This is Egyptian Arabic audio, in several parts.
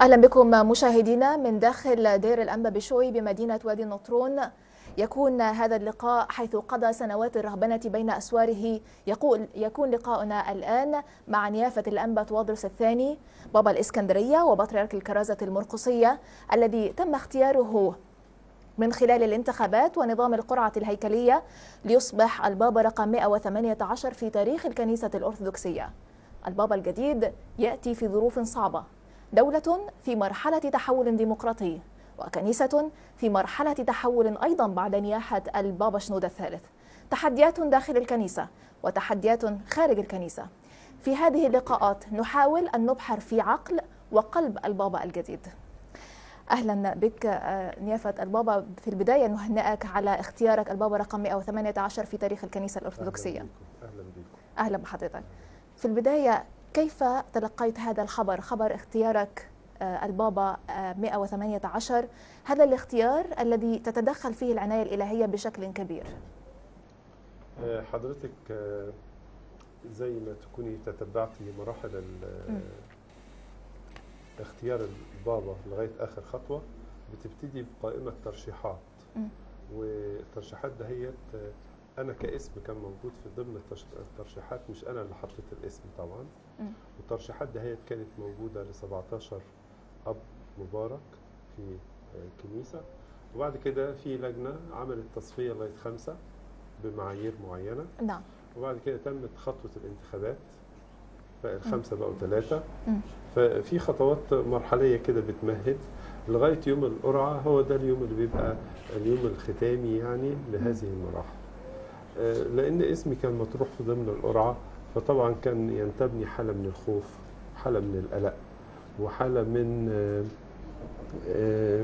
أهلا بكم مشاهدينا من داخل دير الأنبا بشوي بمدينة وادي النطرون يكون هذا اللقاء حيث قضى سنوات الرهبنة بين أسواره يقول يكون لقاؤنا الآن مع نيافة الأنبا توادرس الثاني بابا الإسكندرية وبطريرك الكرازة المرقصية الذي تم اختياره من خلال الانتخابات ونظام القرعة الهيكلية ليصبح البابا رقم 118 في تاريخ الكنيسة الأرثوذكسية البابا الجديد يأتي في ظروف صعبة دولة في مرحلة تحول ديمقراطي وكنيسة في مرحلة تحول أيضا بعد نياحة البابا شنودة الثالث تحديات داخل الكنيسة وتحديات خارج الكنيسة في هذه اللقاءات نحاول أن نبحر في عقل وقلب البابا الجديد اهلا بك نيافه البابا في البدايه نهنئك على اختيارك البابا رقم 118 في تاريخ الكنيسه الارثوذكسيه اهلا بكم اهلا بحضرتك في البدايه كيف تلقيت هذا الخبر خبر اختيارك البابا 118 هذا الاختيار الذي تتدخل فيه العنايه الالهيه بشكل كبير حضرتك زي ما تكوني تتبعتي مراحل اختيار البابا لغايه اخر خطوه بتبتدي بقائمه ترشيحات م. والترشيحات دهيت انا كاسم كان موجود في ضمن الترشيحات مش انا اللي حطيت الاسم طبعا م. والترشيحات دهيت كانت موجوده ل 17 اب مبارك في كنيسه وبعد كده في لجنه عملت تصفيه لغايه خمسه بمعايير معينه نعم وبعد كده تمت خطوه الانتخابات فالخمسه بقوا ثلاثه م. ففي خطوات مرحليه كده بتمهد لغايه يوم القرعه هو ده اليوم اللي بيبقى اليوم الختامي يعني لهذه المراحل. آه، لان اسمي كان مطروح في ضمن القرعه فطبعا كان ينتابني حاله من الخوف، حاله من القلق، وحاله من آه، آه،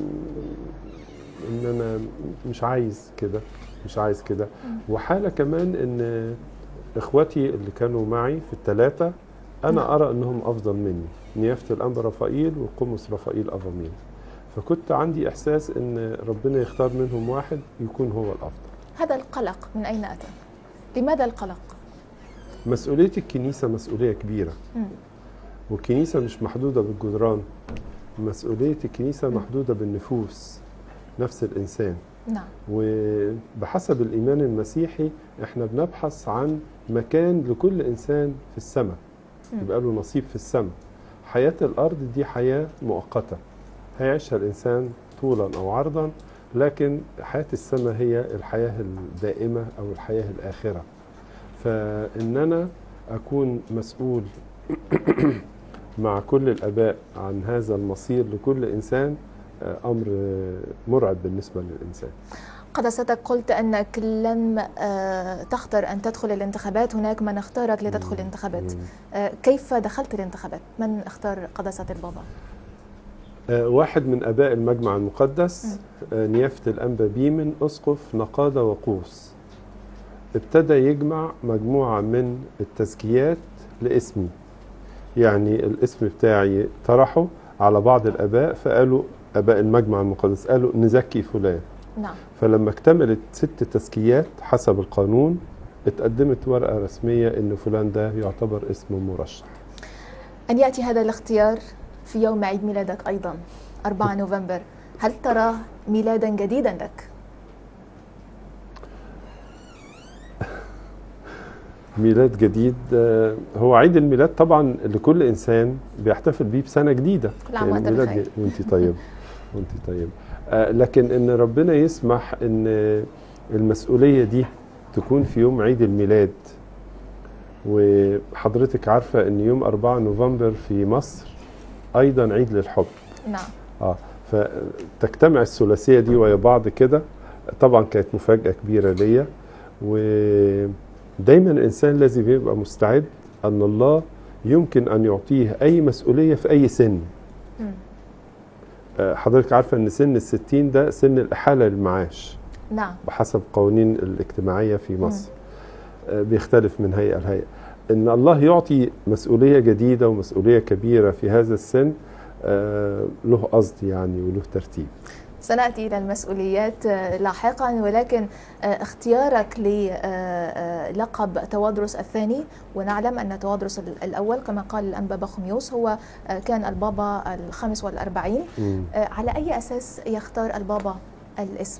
ان انا مش عايز كده مش عايز كده وحاله كمان ان اخواتي اللي كانوا معي في الثلاثه انا ارى انهم افضل مني نيافه الانبا رفائيل وقمص رفائيل افامين فكنت عندي احساس ان ربنا يختار منهم واحد يكون هو الافضل هذا القلق من اين اتى لماذا القلق مسؤوليه الكنيسه مسؤوليه كبيره م. والكنيسه مش محدوده بالجدران مسؤوليه الكنيسه محدوده بالنفوس نفس الانسان نعم وبحسب الايمان المسيحي احنا بنبحث عن مكان لكل انسان في السماء يبقى له نصيب في السماء حياة الأرض دي حياة مؤقتة هيعيشها الإنسان طولا أو عرضا لكن حياة السماء هي الحياة الدائمة أو الحياة الآخرة فإن أنا أكون مسؤول مع كل الآباء عن هذا المصير لكل إنسان أمر مرعب بالنسبة للإنسان قداستك قلت أنك لم تختر أن تدخل الانتخابات هناك من اختارك لتدخل الانتخابات كيف دخلت الانتخابات؟ من اختار قداسة البابا؟ واحد من أباء المجمع المقدس نيافة الأنبا بيمن أسقف نقادة وقوس ابتدى يجمع مجموعة من التزكيات لاسمي يعني الاسم بتاعي طرحه على بعض الآباء فقالوا آباء المجمع المقدس قالوا نزكي فلان نعم فلما اكتملت ست تزكيات حسب القانون اتقدمت ورقة رسمية ان فلان ده يعتبر اسم مرشح أن يأتي هذا الاختيار في يوم عيد ميلادك أيضا 4 نوفمبر هل ترى ميلادا جديدا لك؟ ميلاد جديد هو عيد الميلاد طبعا لكل انسان بيحتفل بيه بسنه جديده كل عام وانت بخير وانت طيب وانت طيب لكن ان ربنا يسمح ان المسؤوليه دي تكون في يوم عيد الميلاد وحضرتك عارفه ان يوم 4 نوفمبر في مصر ايضا عيد للحب نعم اه فتجتمع الثلاثيه دي ويا بعض كده طبعا كانت مفاجاه كبيره ليا ودايما الانسان لازم يبقى مستعد ان الله يمكن ان يعطيه اي مسؤوليه في اي سن م. حضرتك عارفة أن سن الستين ده سن الإحالة للمعاش نعم بحسب قوانين الاجتماعية في مصر م. بيختلف من هيئة لهيئة أن الله يعطي مسؤولية جديدة ومسؤولية كبيرة في هذا السن له قصد يعني وله ترتيب سنأتي إلى المسؤوليات آه، لاحقا ولكن آه، اختيارك للقب توادرس الثاني ونعلم أن توادرس ال- الأول كما قال الأنبا بخميوس هو آه، كان البابا الخامس والأربعين مم. آه، على أي أساس يختار البابا الاسم؟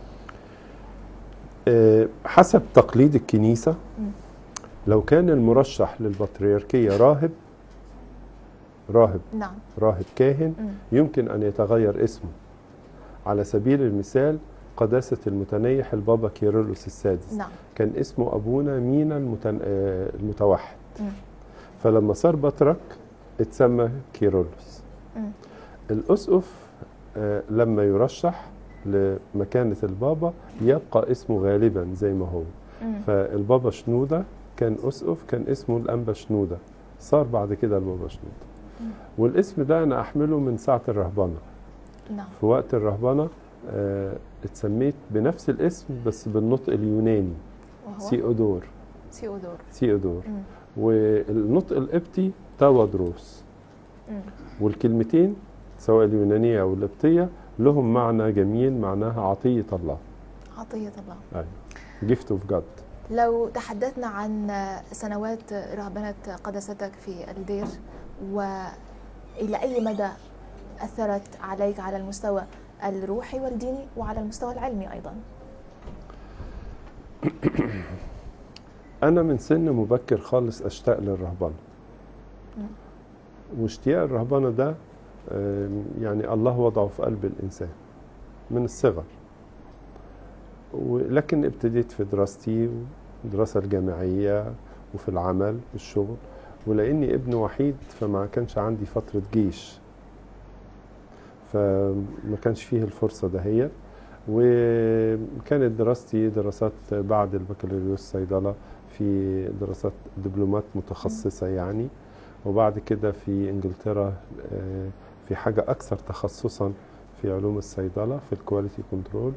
آه، حسب تقليد الكنيسة مم. لو كان المرشح للبطريركية راهب راهب نعم راهب كاهن مم. يمكن أن يتغير اسمه على سبيل المثال قداسة المتنيح البابا كيرلس السادس نعم كان اسمه أبونا مينا المتن... آه، المتوحد مم. فلما صار بطرك اتسمى كيرلس مم. الأسقف آه، لما يرشح لمكانة البابا يبقى اسمه غالبا زي ما هو مم. فالبابا شنودة كان أسقف كان اسمه الأنبا شنودة صار بعد كده البابا شنودة مم. والاسم ده أنا أحمله من ساعة الرهبنة نعم في وقت الرهبنة آه، اتسميت بنفس الاسم بس بالنطق اليوناني وهو سيودور سيودور سيودور مم. والنطق القبطي تاودروس مم. والكلمتين سواء اليونانية أو القبطية لهم معنى جميل معناها عطية الله عطية الله أيوة. gift of God لو تحدثنا عن سنوات رهبنة قداستك في الدير وإلى أي مدى أثرت عليك على المستوى الروحي والديني وعلى المستوى العلمي أيضا أنا من سن مبكر خالص أشتاق للرهبنة مم. واشتياق الرهبنة ده آم، يعني الله وضعه في قلب الإنسان من الصغر ولكن ابتديت في دراستي الدراسة الجامعية وفي العمل والشغل ولأني ابن وحيد فما كانش عندي فترة جيش فما كانش فيه الفرصة دهيت وكانت دراستي دراسات بعد البكالوريوس صيدلة في دراسات دبلومات متخصصة يعني وبعد كده في انجلترا آه، في حاجة أكثر تخصصا في علوم الصيدلة في الكواليتي كنترول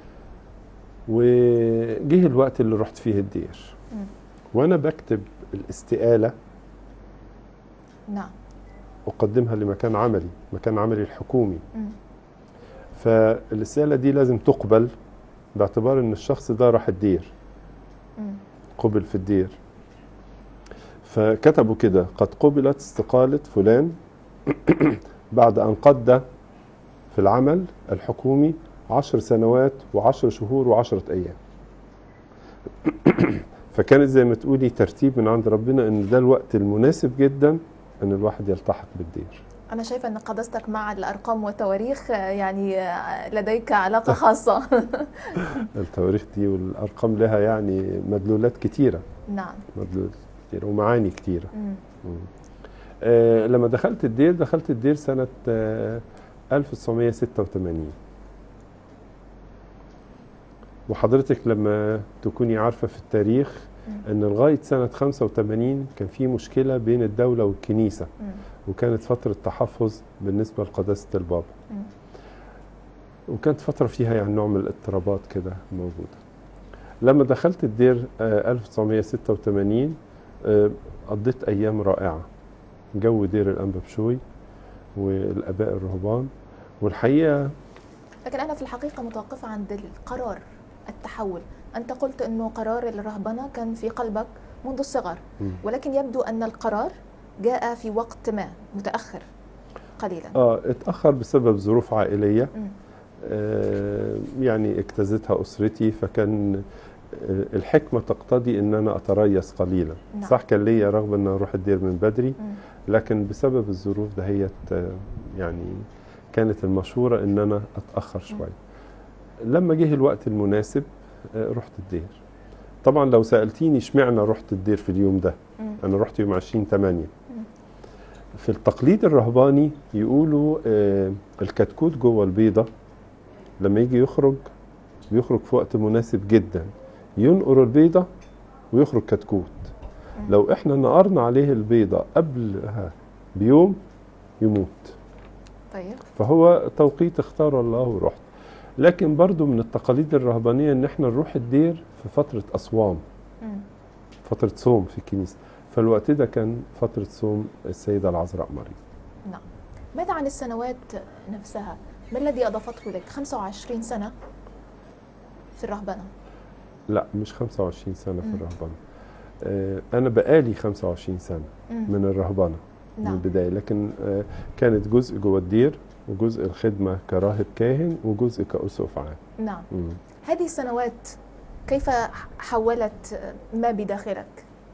وجه الوقت اللي رحت فيه الدير مم. وأنا بكتب الاستقالة نعم أقدمها لمكان عملي مكان عملي الحكومي مم. فالاستقالة دي لازم تقبل باعتبار ان الشخص ده راح الدير مم. قبل في الدير فكتبوا كده قد قبلت استقالة فلان بعد أن قضى في العمل الحكومي عشر سنوات وعشر شهور وعشرة أيام فكانت زي ما تقولي ترتيب من عند ربنا ان ده الوقت المناسب جدا ان الواحد يلتحق بالدير أنا شايفة أن قداستك مع الأرقام والتواريخ آه، يعني آه، لديك علاقة خاصة التواريخ دي والارقام لها يعني مدلولات كتيره نعم مدلولات كتيره ومعاني كتيره مم. مم. آه لما دخلت الدير دخلت الدير سنه آه 1986 وحضرتك لما تكوني عارفه في التاريخ مم. ان لغايه سنه 85 كان في مشكله بين الدوله والكنيسه مم. وكانت فتره تحفظ بالنسبه لقداسه البابا مم. وكانت فترة فيها يعني نوع من الاضطرابات كده موجودة لما دخلت الدير آه، 1986 آه، قضيت أيام رائعة جو دير الأنبا بشوي والآباء الرهبان والحقيقة لكن أنا في الحقيقة متوقفة عند القرار التحول أنت قلت أنه قرار الرهبنة كان في قلبك منذ الصغر مم. ولكن يبدو أن القرار جاء في وقت ما متأخر قليلا آه اتأخر بسبب ظروف عائلية مم. آه يعني اجتازتها أسرتي فكان آه، الحكمة تقتضي أن أنا أتريث قليلا نعم. صح كان ليا رغبة أن أروح الدير من بدري مم. لكن بسبب الظروف دهيت آه، يعني كانت المشورة ان انا اتأخر شوي لما جه الوقت المناسب آه، رحت الدير طبعا لو سألتيني اشمعنى رحت الدير في اليوم ده مم. انا رحت يوم 20 8 في التقليد الرهباني يقولوا آه، الكتكوت جوه البيضة لما يجي يخرج بيخرج في وقت مناسب جدا ينقر البيضة ويخرج كتكوت مم. لو احنا نقرنا عليه البيضة قبلها بيوم يموت طيب فهو توقيت اختار الله ورحت لكن برضو من التقاليد الرهبانية ان احنا نروح الدير في فترة أصوام مم. فترة صوم في الكنيسة فالوقت ده كان فترة صوم السيدة العذراء مريم نعم ماذا عن السنوات نفسها ما الذي أضافته لك 25 سنة في الرهبنة لا مش 25 سنه في مم. الرهبنه آه، انا بقالي 25 سنه مم. من الرهبنه من نعم البدايه لكن آه، كانت جزء جوه الدير وجزء الخدمه كراهب كاهن وجزء كاسقف عام نعم مم. هذه السنوات كيف حولت ما بداخلك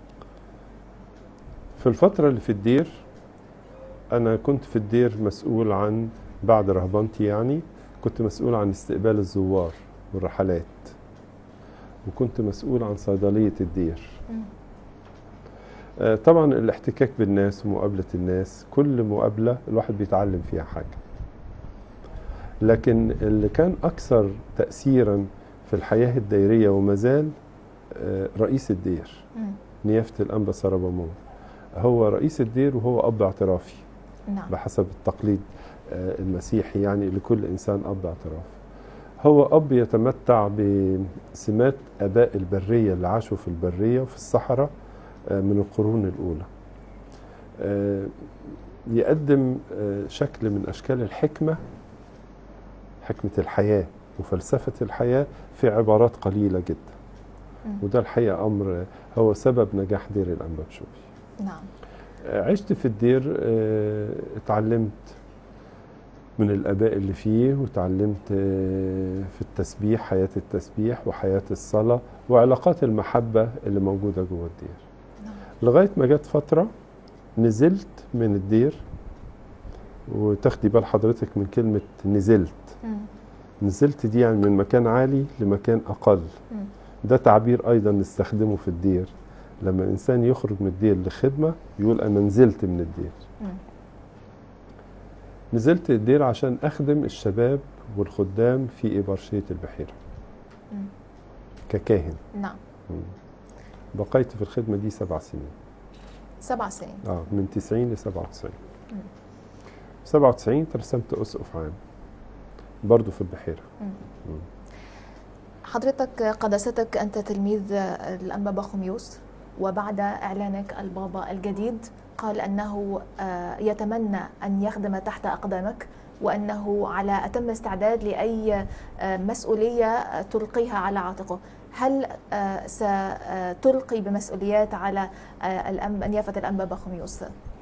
في الفتره اللي في الدير انا كنت في الدير مسؤول عن بعد رهبنتي يعني كنت مسؤول عن استقبال الزوار والرحلات وكنت مسؤول عن صيدليه الدير مم. آه، طبعا الاحتكاك بالناس ومقابلة الناس كل مقابلة الواحد بيتعلم فيها حاجة لكن اللي كان أكثر تأثيرا في الحياة الدائرية وما زال آه، رئيس الدير مم. نيافة الأنبا سربامون هو رئيس الدير وهو أب اعترافي نعم بحسب التقليد آه، المسيحي يعني لكل إنسان أب اعتراف هو أب يتمتع بسمات آباء البرية اللي عاشوا في البرية وفي الصحراء آه، من القرون الأولى آه، يقدم آه، شكل من أشكال الحكمة حكمة الحياة وفلسفة الحياة في عبارات قليلة جدا مم. وده الحقيقة أمر هو سبب نجاح دير الأنبا بشوي نعم عشت في الدير آه، اتعلمت من الآباء اللي فيه وتعلمت آه، في التسبيح حياة التسبيح وحياة الصلاة وعلاقات المحبة اللي موجودة جوه الدير نعم لغاية ما جت فترة نزلت من الدير وتاخدي بال حضرتك من كلمة نزلت مم. نزلت دي يعني من مكان عالي لمكان أقل مم. ده تعبير أيضا نستخدمه في الدير لما الإنسان يخرج من الدير لخدمة يقول أنا نزلت من الدير مم. نزلت الدير عشان أخدم الشباب والخدام في إبرشية البحيرة مم. ككاهن نعم بقيت في الخدمة دي سبع سنين سبع سنين اه من 90 ل 97 مم. 97 ترسمت أسقف عام برضه في البحيرة مم. مم. حضرتك قداستك أنت تلميذ الأنبا بخوميوس وبعد إعلانك البابا الجديد قال أنه آه، يتمنى أن يخدم تحت أقدامك وأنه على أتم استعداد لأي آه، مسؤولية تلقيها على عاتقه هل آه، ستلقي بمسؤوليات على آه، الأنبا نيافة الأنبا بخوميوس؟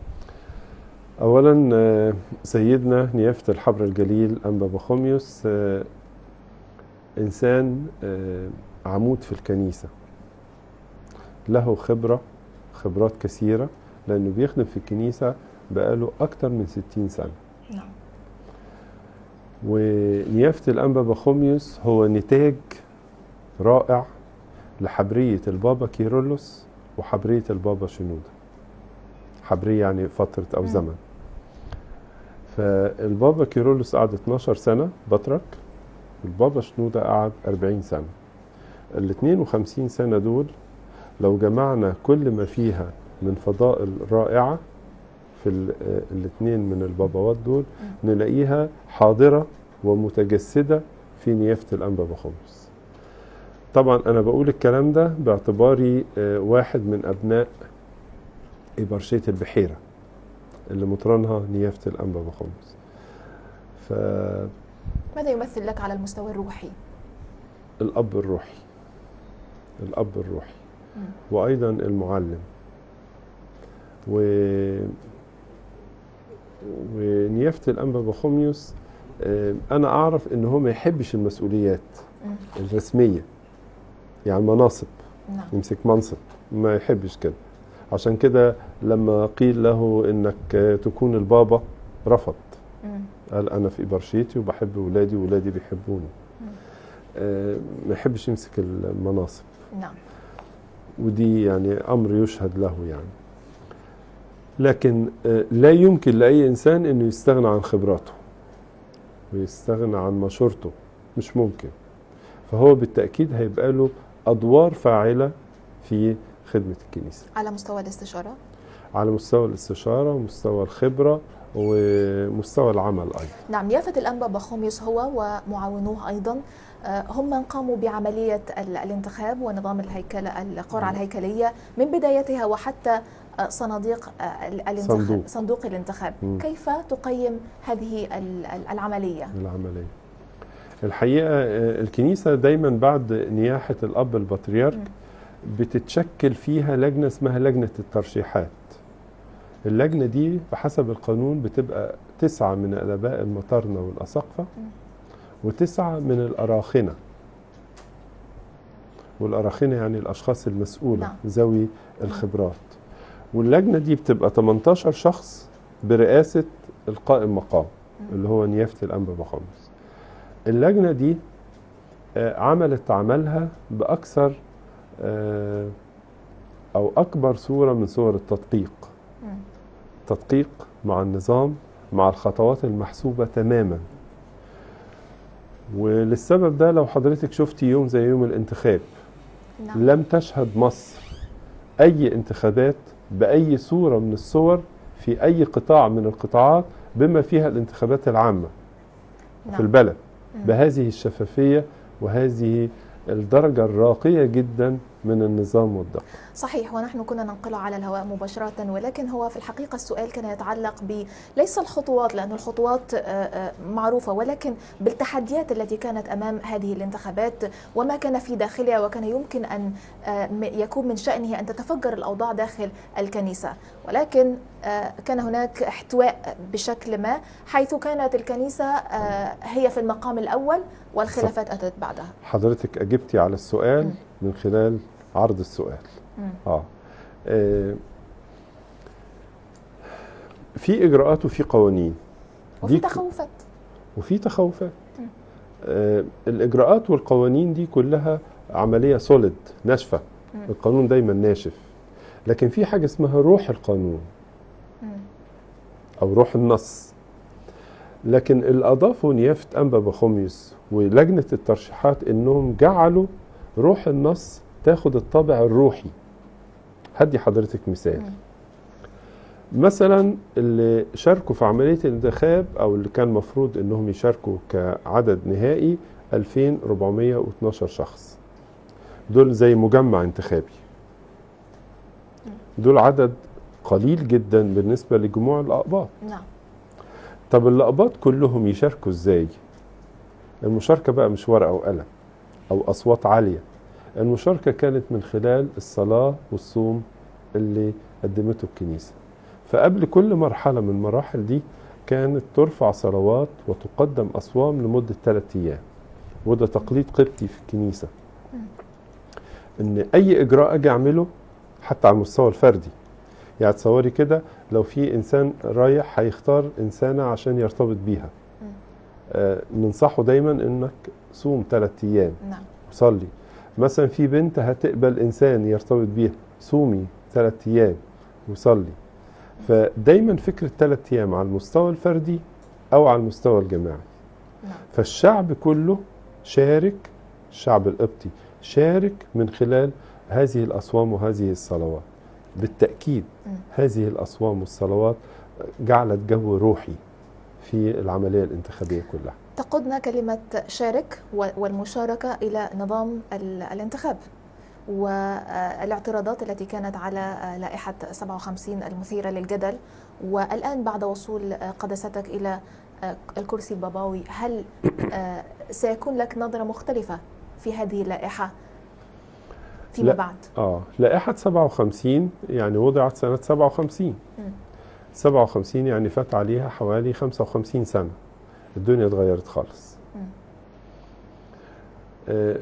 أولا آه، سيدنا نيافة الحبر الجليل أنبا بخوميوس آه، إنسان آه، عمود في الكنيسة له خبرة خبرات كثيرة لأنه بيخدم في الكنيسة بقاله أكتر من 60 سنة نعم ونيافة الأنبا بخوميوس هو نتاج رائع لحبرية البابا كيرلس وحبرية البابا شنودة حبرية يعني فترة أو مم. زمن فالبابا كيرلس قعد 12 سنة بطرك والبابا شنودة قعد 40 سنة ال 52 سنة دول لو جمعنا كل ما فيها من فضائل رائعة في الاثنين من البابوات دول نلاقيها حاضرة ومتجسدة في نيافة الأنبا بخمس طبعا أنا بقول الكلام ده باعتباري آه، واحد من أبناء إبرشية البحيرة اللي مطرانها نيافة الأنبا بخمس فالأب ماذا يمثل لك على المستوى الروحي؟ الروحي الأب الروحي مم. وأيضا المعلم و ونيافة الأنبا بخوميوس آه، أنا أعرف إن هو ما يحبش المسؤوليات مم. الرسمية يعني مناصب نعم يمسك منصب ما يحبش كده عشان كده لما قيل له إنك آه، تكون البابا رفض مم. قال أنا في إبرشيتي وبحب ولادي وولادي بيحبوني مم. آه، ما يحبش يمسك المناصب نعم ودي يعني امر يشهد له يعني لكن آه، لا يمكن لاي انسان انه يستغنى عن خبراته ويستغنى عن مشورته مش ممكن فهو بالتاكيد هيبقى له ادوار فاعله في خدمه الكنيسه على مستوى الاستشارة على مستوى الاستشاره ومستوى الخبره ومستوى العمل ايضا نعم يافت الأنبا بخوميوس هو ومعاونوه أيضا آه، هم من قاموا بعملية ال- الانتخاب ونظام الهيكلة القرعة الهيكلية من بدايتها وحتى آه، صناديق آه، ال- الانتخاب صندوق. صندوق الانتخاب مم. كيف تقيم هذه ال- ال- العملية؟ العملية الحقيقة آه، الكنيسة دايما بعد نياحة الأب البطريرك مم. بتتشكل فيها لجنة اسمها لجنة الترشيحات اللجنة دي بحسب القانون بتبقى تسعة من الآباء المطارنة والأساقفة وتسعة من الأراخنة والأراخنة يعني الأشخاص المسؤولة نعم. ذوي الخبرات واللجنة دي بتبقى 18 شخص برئاسة القائم مقام اللي هو نيافة الأنبا بخمس اللجنة دي آه، عملت عملها بأكثر آه، أو أكبر صورة من صور التدقيق مم. تدقيق مع النظام مع الخطوات المحسوبة تماما وللسبب ده لو حضرتك شفتي يوم زي يوم الانتخاب نعم لم تشهد مصر أي انتخابات بأي صورة من الصور في أي قطاع من القطاعات بما فيها الانتخابات العامة في نعم البلد مم. بهذه الشفافية وهذه الدرجة الراقية جدا من النظام والدقة صحيح ونحن كنا ننقله على الهواء مباشرة ولكن هو في الحقيقة السؤال كان يتعلق ب ليس الخطوات لأن الخطوات آه، آه، معروفة ولكن بالتحديات التي كانت أمام هذه الانتخابات وما كان في داخلها وكان يمكن أن آه، م- يكون من شأنه أن تتفجر الأوضاع داخل الكنيسة ولكن آه، كان هناك احتواء بشكل ما حيث كانت الكنيسة آه، هي في المقام الأول والخلافات أتت بعدها حضرتك أجبتي على السؤال مم. من خلال عرض السؤال مم. آه. آه. في إجراءات وفي قوانين وفي دي ك- تخوفات وفي تخوفات مم. آه الإجراءات والقوانين دي كلها عملية سوليد ناشفة مم. القانون دايما ناشف لكن في حاجة اسمها روح القانون مم. أو روح النص لكن اللي أضافه نيافة أنبا بخوميوس ولجنة الترشيحات إنهم جعلوا روح النص تاخد الطابع الروحي هدي حضرتك مثال مم. مثلا اللي شاركوا في عملية الانتخاب أو اللي كان مفروض إنهم يشاركوا كعدد نهائي 2412 شخص دول زي مجمع انتخابي دول عدد قليل جدا بالنسبة لجموع الأقباط نعم طب الأقباط كلهم يشاركوا ازاي المشاركة بقى مش ورقة وقلم أو أصوات عالية المشاركة كانت من خلال الصلاة والصوم اللي قدمته الكنيسة فقبل كل مرحلة من المراحل دي كانت ترفع صلوات وتقدم أصوام لمدة ثلاثة أيام وده تقليد قبطي في الكنيسة إن أي إجراء أجي أعمله حتى على المستوى الفردي يعني تصوري كده لو في إنسان رايح هيختار إنسانة عشان يرتبط بيها مم. آه ننصحه دايما إنك صوم ثلاثة أيام نعم وصلي مثلا في بنت هتقبل إنسان يرتبط بيها صومي ثلاثة أيام وصلي فدايما فكرة ثلاثة أيام على المستوى الفردي أو على المستوى الجماعي نعم فالشعب كله شارك الشعب القبطي شارك من خلال هذه الأصوام وهذه الصلوات بالتأكيد مم. هذه الأصوام والصلوات جعلت جو روحي في العملية الانتخابية كلها تقودنا كلمة شارك و- والمشاركة إلى نظام ال- الانتخاب والاعتراضات التي كانت على لائحة 57 المثيرة للجدل والآن بعد وصول قداستك إلى الكرسي البابوي هل سيكون لك نظرة مختلفة في هذه اللائحة فيما لا. بعد؟ آه لائحة 57 يعني وضعت سنة 57 مم. 57 يعني فات عليها حوالي 55 سنة الدنيا اتغيرت خالص مم. آه،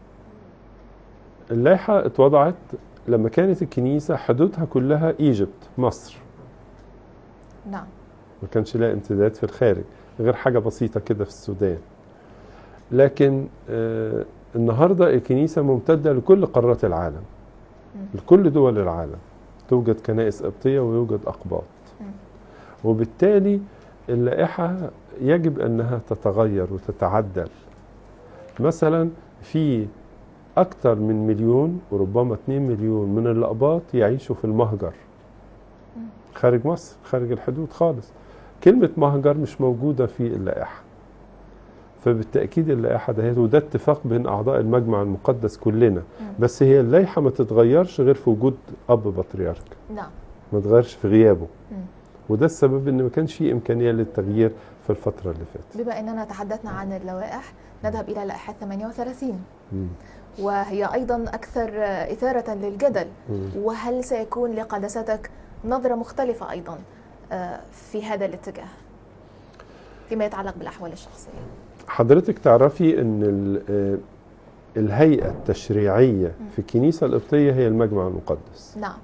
اللائحة اتوضعت لما كانت الكنيسة حدودها كلها ايجيبت مصر نعم ما كانش لها امتداد في الخارج غير حاجة بسيطة كده في السودان لكن آه النهاردة الكنيسة ممتدة لكل قارات العالم مم. لكل دول العالم توجد كنائس قبطية ويوجد أقباط مم. وبالتالي اللائحة يجب أنها تتغير وتتعدل مثلا في أكثر من مليون وربما 2 مليون من الأقباط يعيشوا في المهجر مم. خارج مصر خارج الحدود خالص كلمة مهجر مش موجودة في اللائحة فبالتاكيد اللائحه دهيت وده اتفاق بين اعضاء المجمع المقدس كلنا بس هي اللائحه ما تتغيرش غير في وجود اب بطريرك نعم ما تغيرش في غيابه مم. وده السبب ان ما كانش في امكانيه للتغيير في الفتره اللي فاتت بما أننا تحدثنا عن اللوائح نذهب إلى لائحة 38 مم. وهي أيضا أكثر إثارة للجدل مم. وهل سيكون لقداستك نظرة مختلفة أيضا آه، في هذا الاتجاه فيما يتعلق بالأحوال الشخصية حضرتك تعرفي ان ال- آه، الهيئه التشريعيه في الكنيسه القبطيه هي المجمع المقدس نعم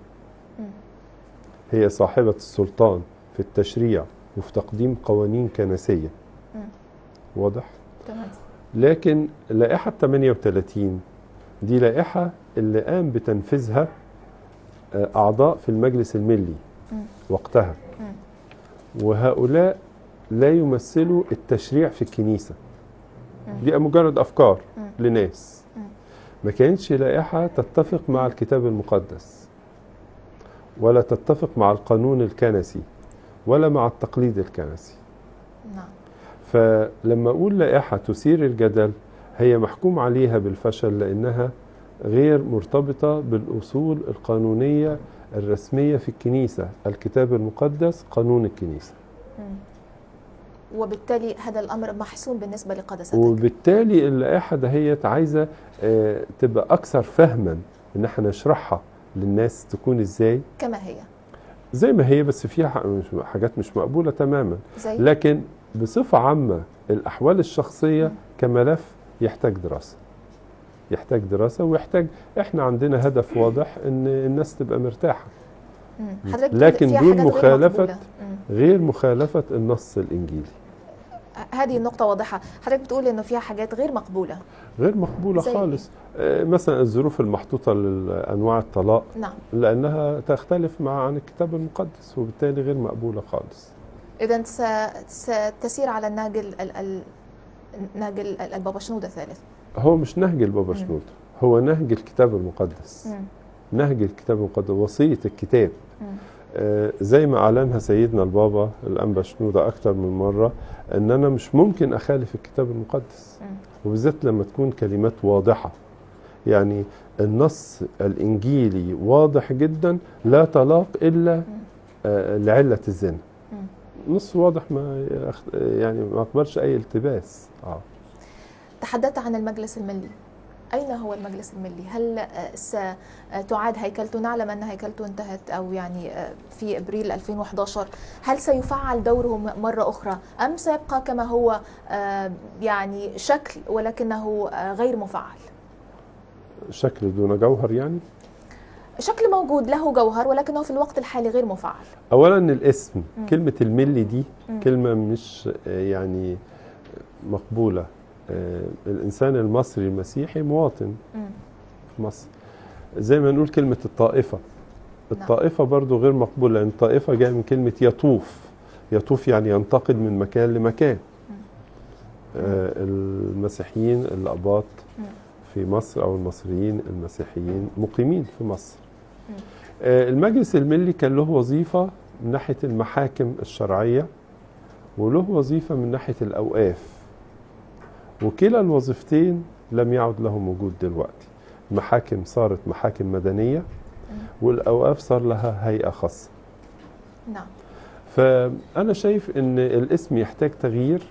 هي صاحبه السلطان في التشريع وفي تقديم قوانين كنسيه مم. واضح تمام لكن لائحه 38 دي لائحه اللي قام بتنفيذها آه، اعضاء في المجلس الملي مم. وقتها مم. وهؤلاء لا يمثلوا التشريع في الكنيسة مم. دي مجرد أفكار مم. لناس مم. ما كانتش لائحة تتفق مع الكتاب المقدس ولا تتفق مع القانون الكنسي ولا مع التقليد الكنسي نعم فلما أقول لائحة تثير الجدل هي محكوم عليها بالفشل لأنها غير مرتبطة بالأصول القانونية الرسمية في الكنيسة الكتاب المقدس قانون الكنيسة مم. وبالتالي هذا الأمر محسوم بالنسبة لقداستك وبالتالي اللائحه دهيت عايزه آه، تبقى اكثر فهما ان احنا نشرحها للناس تكون ازاي كما هي زي ما هي بس فيها ح- مش- حاجات مش مقبوله تماما زي لكن بصفه عامه الاحوال الشخصيه مم. كملف يحتاج دراسه يحتاج دراسه ويحتاج احنا عندنا هدف واضح ان الناس تبقى مرتاحه مم. حضرتك لكن فيها دون حاجات غير مخالفة- مقبولة. مم. غير مخالفه النص الانجيلي هذه النقطة واضحة حضرتك بتقول إنه فيها حاجات غير مقبولة غير مقبوله زي خالص آه، مثلا الظروف المحطوطه لانواع الطلاق نعم لانها تختلف مع عن الكتاب المقدس وبالتالي غير مقبوله خالص إذا س... ستسير على النهج ال... ال... ال... نهج ال- ال- البابا شنودة الثالث هو مش نهج البابا مم. شنود هو نهج الكتاب المقدس مم. نهج الكتاب المقدس وصيه الكتاب مم. آه، زي ما اعلنها سيدنا البابا الانبا شنوده اكتر من مره ان انا مش ممكن اخالف الكتاب المقدس مم. وبالذات لما تكون كلمات واضحه يعني النص الانجيلي واضح جدا لا طلاق الا آه، لعله الزنا مم. نص واضح ما يخ- يعني ما اقبلش اي التباس اه تحدثت عن المجلس الملي أين هو المجلس الملي؟ هل آه، ستعاد هيكلته؟ نعلم أن هيكلته انتهت أو يعني آه، في أبريل 2011 هل سيفعل دوره م- مرة أخرى أم سيبقى كما هو آه، يعني شكل ولكنه آه، غير مفعل؟ شكل دون جوهر يعني شكل موجود له جوهر ولكنه في الوقت الحالي غير مفعل اولا الاسم مم. كلمه الملي دي مم. كلمه مش آه، يعني مقبوله آه، الانسان المصري المسيحي مواطن مم. في مصر زي ما نقول كلمه الطائفه نعم. الطائفه برضو غير مقبوله لان الطائفه جايه من كلمه يطوف يطوف يعني ينتقل من مكان لمكان مم. آه، المسيحيين الاباط مم. في مصر او المصريين المسيحيين مقيمين في مصر مم. آه، المجلس الملي كان له وظيفه من ناحيه المحاكم الشرعيه وله وظيفه من ناحيه الاوقاف وكلا الوظيفتين لم يعد لهم وجود دلوقتي المحاكم صارت محاكم مدنيه والاوقاف صار لها هيئه خاصه نعم فانا شايف ان الاسم يحتاج تغيير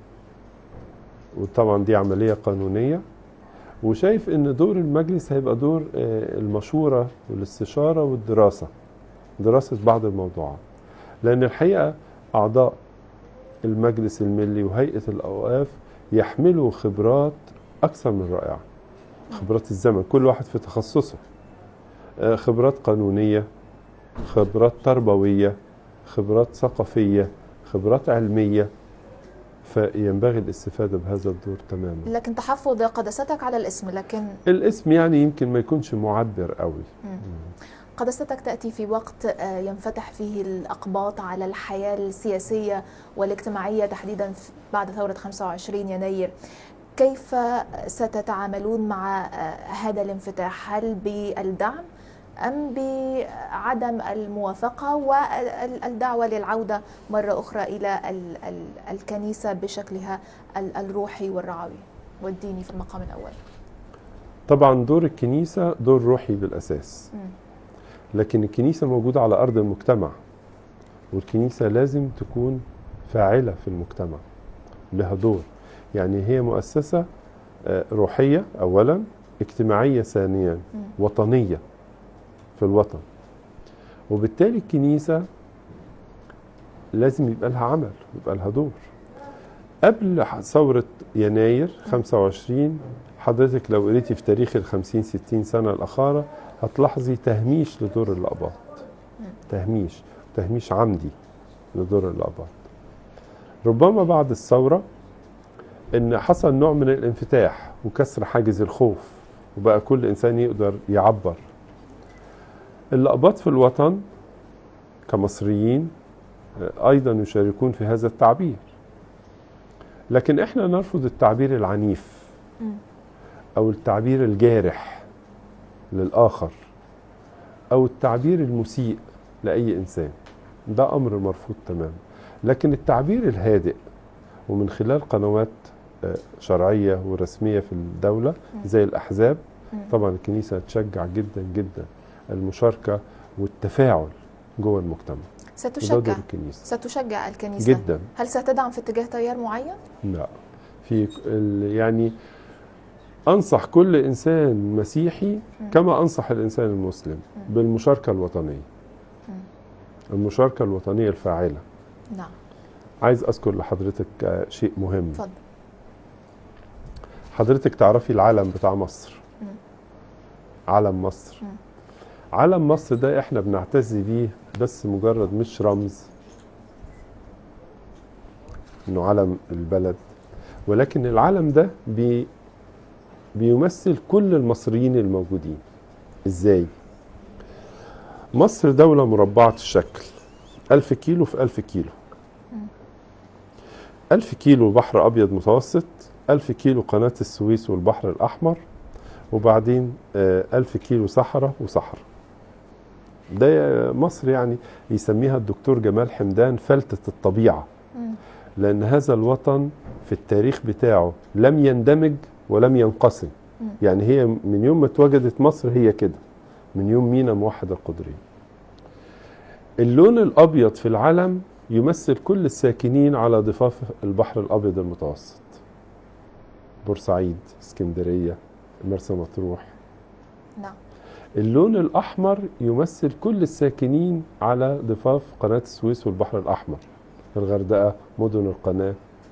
وطبعا دي عمليه قانونيه وشايف ان دور المجلس هيبقى دور آه، المشوره والاستشاره والدراسه دراسه بعض الموضوعات لان الحقيقه اعضاء المجلس الملي وهيئه الاوقاف يحملوا خبرات اكثر من رائعه خبرات الزمن كل واحد في تخصصه آه، خبرات قانونيه خبرات تربويه خبرات ثقافيه خبرات علميه فينبغي الاستفاده بهذا الدور تماما لكن تحفظ قداستك على الاسم لكن الاسم يعني يمكن ما يكونش معبر قوي قداستك تأتي في وقت آه، ينفتح فيه الأقباط على الحياة السياسية والاجتماعية تحديدا في- بعد ثورة 25 يناير كيف ستتعاملون مع آه، هذا الانفتاح هل بالدعم أم بعدم الموافقة والدعوة للعودة مرة أخرى إلى ال- ال- الكنيسة بشكلها ال- الروحي والرعوي والديني في المقام الأول طبعا دور الكنيسة دور روحي بالأساس مم. لكن الكنيسة موجودة على أرض المجتمع والكنيسة لازم تكون فاعلة في المجتمع لها دور يعني هي مؤسسة آه، روحية أولا اجتماعية ثانيا مم. وطنية في الوطن وبالتالي الكنيسة لازم يبقى لها عمل ويبقى لها دور قبل ح- ثورة يناير 25 حضرتك لو قريتي في تاريخ ال 50 60 سنة الأخارة هتلاحظي تهميش لدور الأقباط تهميش تهميش عمدي لدور الأقباط ربما بعد الثورة إن حصل نوع من الانفتاح وكسر حاجز الخوف وبقى كل إنسان يقدر يعبر الأقباط في الوطن كمصريين آه، أيضا يشاركون في هذا التعبير لكن إحنا نرفض التعبير العنيف مم. أو التعبير الجارح للآخر أو التعبير المسيء لأي إنسان ده أمر مرفوض تماما لكن التعبير الهادئ ومن خلال قنوات آه، شرعية ورسمية في الدولة زي الأحزاب مم. طبعا الكنيسة تشجع جدا جدا المشاركة والتفاعل جوه المجتمع وده دور ستشجع الكنيسة ستشجع الكنيسة جدا هل ستدعم في اتجاه تيار معين؟ لا في ال- يعني انصح كل انسان مسيحي مم. كما انصح الانسان المسلم مم. بالمشاركه الوطنيه مم. المشاركه الوطنيه الفاعله نعم عايز اذكر لحضرتك آه، شيء مهم اتفضل حضرتك تعرفي العلم بتاع مصر مم. علم مصر مم. علم مصر ده احنا بنعتز بيه بس مجرد مش رمز انه علم البلد ولكن العلم ده بي بيمثل كل المصريين الموجودين ازاي مصر دولة مربعة الشكل ألف كيلو في ألف كيلو مم. ألف كيلو بحر أبيض متوسط ألف كيلو قناة السويس والبحر الأحمر وبعدين آه، ألف كيلو صحراء وصحراء ده مصر يعني يسميها الدكتور جمال حمدان فلتة الطبيعة مم. لأن هذا الوطن في التاريخ بتاعه لم يندمج ولم ينقسم مم. يعني هي من يوم ما اتوجدت مصر هي كده من يوم مينا موحد القدرين اللون الأبيض في العلم يمثل كل الساكنين على ضفاف البحر الأبيض المتوسط بورسعيد اسكندرية مرسى مطروح نعم اللون الأحمر يمثل كل الساكنين على ضفاف قناة السويس والبحر الأحمر الغردقة مدن القناة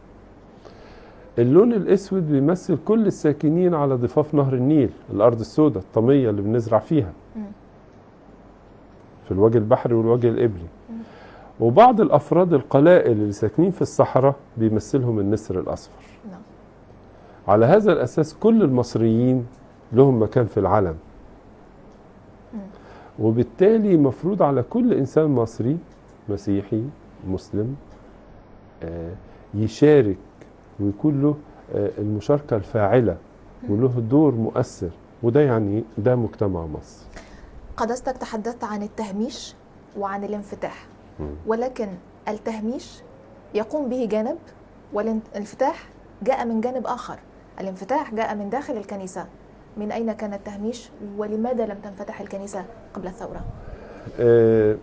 اللون الأسود بيمثل كل الساكنين على ضفاف نهر النيل الأرض السوداء الطمية اللي بنزرع فيها مم. في الوجه البحري والوجه الإبلي مم. وبعض الأفراد القلائل اللي ساكنين في الصحراء بيمثلهم النسر الأصفر نعم على هذا الأساس كل المصريين لهم مكان في العالم مم. وبالتالي مفروض على كل إنسان مصري مسيحي مسلم آه، يشارك ويكون له آه، المشاركة الفاعلة وله دور مؤثر وده يعني ده مجتمع مصر قدستك تحدثت عن التهميش وعن الانفتاح مم. ولكن التهميش يقوم به جانب والانفتاح جاء من جانب آخر الانفتاح جاء من داخل الكنيسة من أين كان التهميش ولماذا لم تنفتح الكنيسة قبل الثورة؟ آه،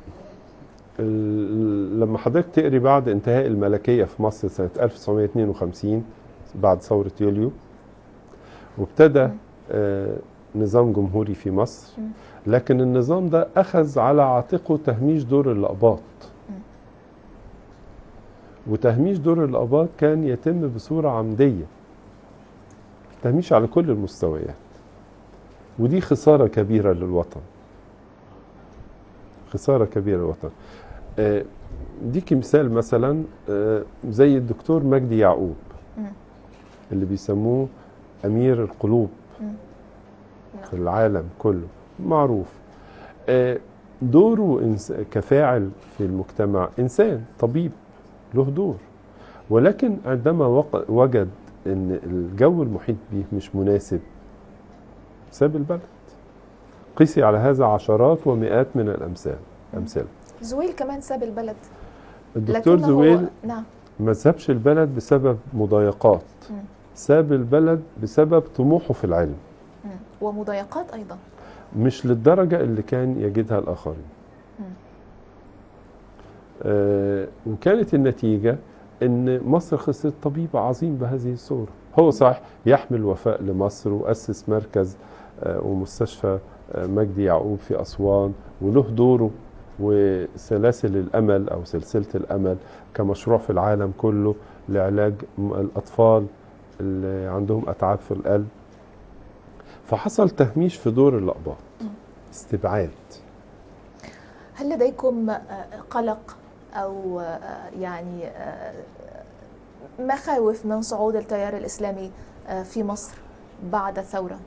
ال- لما حضرتك تقري بعد انتهاء الملكية في مصر سنة 1952 بعد ثورة يوليو وابتدى مم. آه، نظام جمهوري في مصر مم. لكن النظام ده أخذ على عاتقه تهميش دور الأقباط مم. وتهميش دور الأقباط كان يتم بصورة عمدية تهميش على كل المستويات ودي خسارة كبيرة للوطن خسارة كبيرة للوطن آه، ديكي مثال مثلا آه، زي الدكتور مجدي يعقوب مم. اللي بيسموه أمير القلوب مم. في العالم كله معروف آه، دوره إنس- كفاعل في المجتمع إنسان طبيب له دور ولكن عندما وق- وجد أن الجو المحيط به مش مناسب ساب البلد قيسي على هذا عشرات ومئات من الامثال امثله زويل كمان ساب البلد الدكتور لكنه- زويل نعم ما سابش البلد بسبب مضايقات مم. ساب البلد بسبب طموحه في العلم مم. ومضايقات أيضا مش للدرجة اللي كان يجدها الآخرين مم. آه وكانت النتيجة أن مصر خسرت طبيب عظيم بهذه الصورة هو صحيح يحمل وفاء لمصر وأسس مركز آه ومستشفى آه مجدي يعقوب في أسوان وله دوره وسلاسل الأمل أو سلسلة الأمل كمشروع في العالم كله لعلاج م- الأطفال اللي عندهم أتعاب في القلب فحصل تهميش في دور الأقباط استبعاد هل لديكم آه، قلق أو آه، يعني آه، مخاوف من صعود التيار الإسلامي آه، في مصر بعد الثورة؟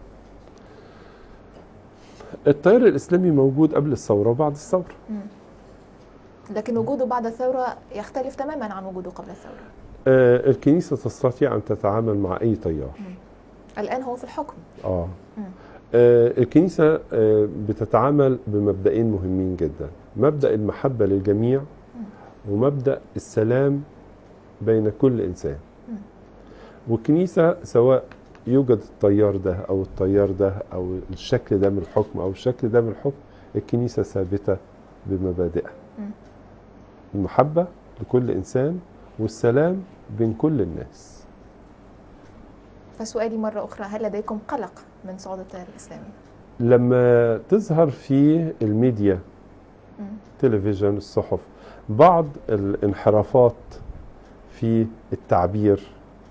التيار الإسلامي موجود قبل الثورة وبعد الثورة مم. لكن وجوده بعد الثورة يختلف تماما عن وجوده قبل الثورة آه الكنيسة تستطيع أن تتعامل مع أي تيار الآن هو في الحكم آه. مم. آه الكنيسة آه بتتعامل بمبدئين مهمين جدا مبدأ المحبة للجميع ومبدأ السلام بين كل إنسان مم. والكنيسة سواء يوجد التيار ده أو التيار ده أو الشكل ده من الحكم أو الشكل ده من الحكم الكنيسة ثابتة بمبادئها مم. المحبة لكل إنسان والسلام بين كل الناس فسؤالي مرة أخرى هل لديكم قلق من صعود التيار الإسلامي؟ لما تظهر في الميديا مم. تلفزيون الصحف بعض الانحرافات في التعبير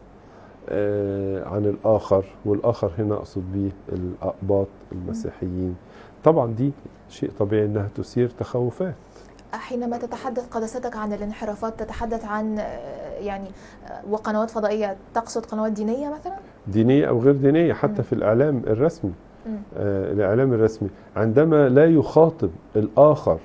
آه، عن الآخر والآخر هنا أقصد به الأقباط المسيحيين طبعا دي شيء طبيعي أنها تثير تخوفات حينما تتحدث قداستك عن الانحرافات تتحدث عن آه، يعني آه، وقنوات فضائية تقصد قنوات دينية مثلا؟ دينية أو غير دينية مم. حتى في الإعلام الرسمي مم. آه، الإعلام الرسمي عندما لا يخاطب الآخر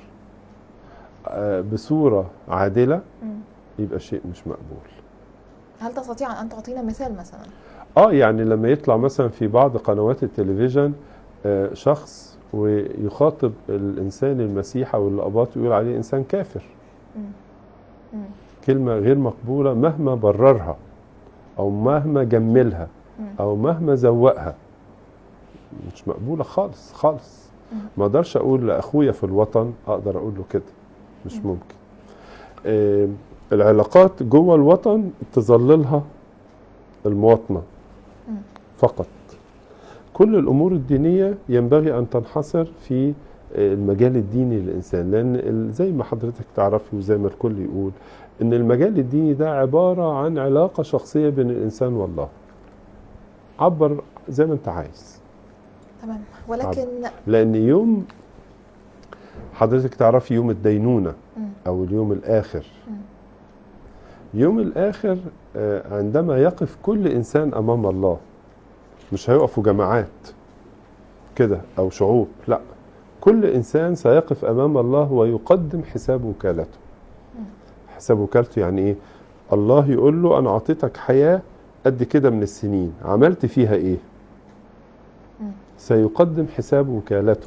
آه، بصورة عادلة مم. يبقى شيء مش مقبول هل تستطيع أن تعطينا مثال مثلا؟ اه يعني لما يطلع مثلا في بعض قنوات التلفزيون آه، شخص ويخاطب الانسان المسيحي او الاباط ويقول عليه انسان كافر مم. مم. كلمه غير مقبوله مهما بررها او مهما جملها مم. او مهما زوقها مش مقبوله خالص خالص مم. ما اقدرش اقول لاخويا في الوطن اقدر اقول له كده مش مم. ممكن آه، العلاقات جوه الوطن تظللها المواطنه مم. فقط كل الامور الدينيه ينبغي ان تنحصر في المجال الديني للانسان لان ال- زي ما حضرتك تعرفي وزي ما الكل يقول ان المجال الديني ده عباره عن علاقه شخصيه بين الانسان والله عبر زي ما انت عايز تمام ولكن لان يوم حضرتك تعرفي يوم الدينونه مم. او اليوم الاخر مم. يوم الاخر آه، عندما يقف كل انسان امام الله مش هيقفوا جماعات كده او شعوب لا كل انسان سيقف امام الله ويقدم حساب وكالته مم. حساب وكالته يعني ايه الله يقول له انا اعطيتك حياه قد كده من السنين عملت فيها ايه مم. سيقدم حساب وكالته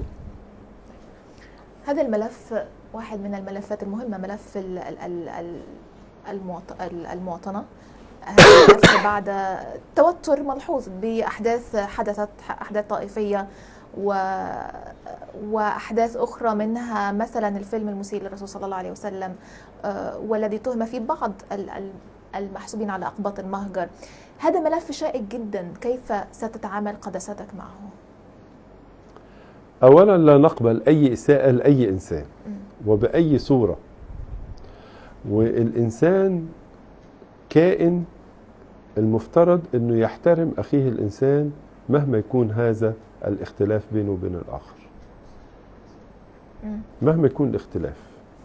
هذا الملف واحد من الملفات المهمة ملف ال- ال- ال- ال- المواط- ال- المواطنة هذا الملف بعد توتر ملحوظ بأحداث حدثت أحداث طائفية و... وأحداث أخرى منها مثلا الفيلم المسيء للرسول صلى الله عليه وسلم آه، والذي تهم فيه بعض ال- ال- المحسوبين على أقباط المهجر هذا ملف شائك جدا كيف ستتعامل قداستك معه؟ اولا لا نقبل اي اساءه لاي انسان مم. وبأي صورة والإنسان كائن المفترض أنه يحترم أخيه الإنسان مهما يكون هذا الاختلاف بينه وبين الآخر مم. مهما يكون الاختلاف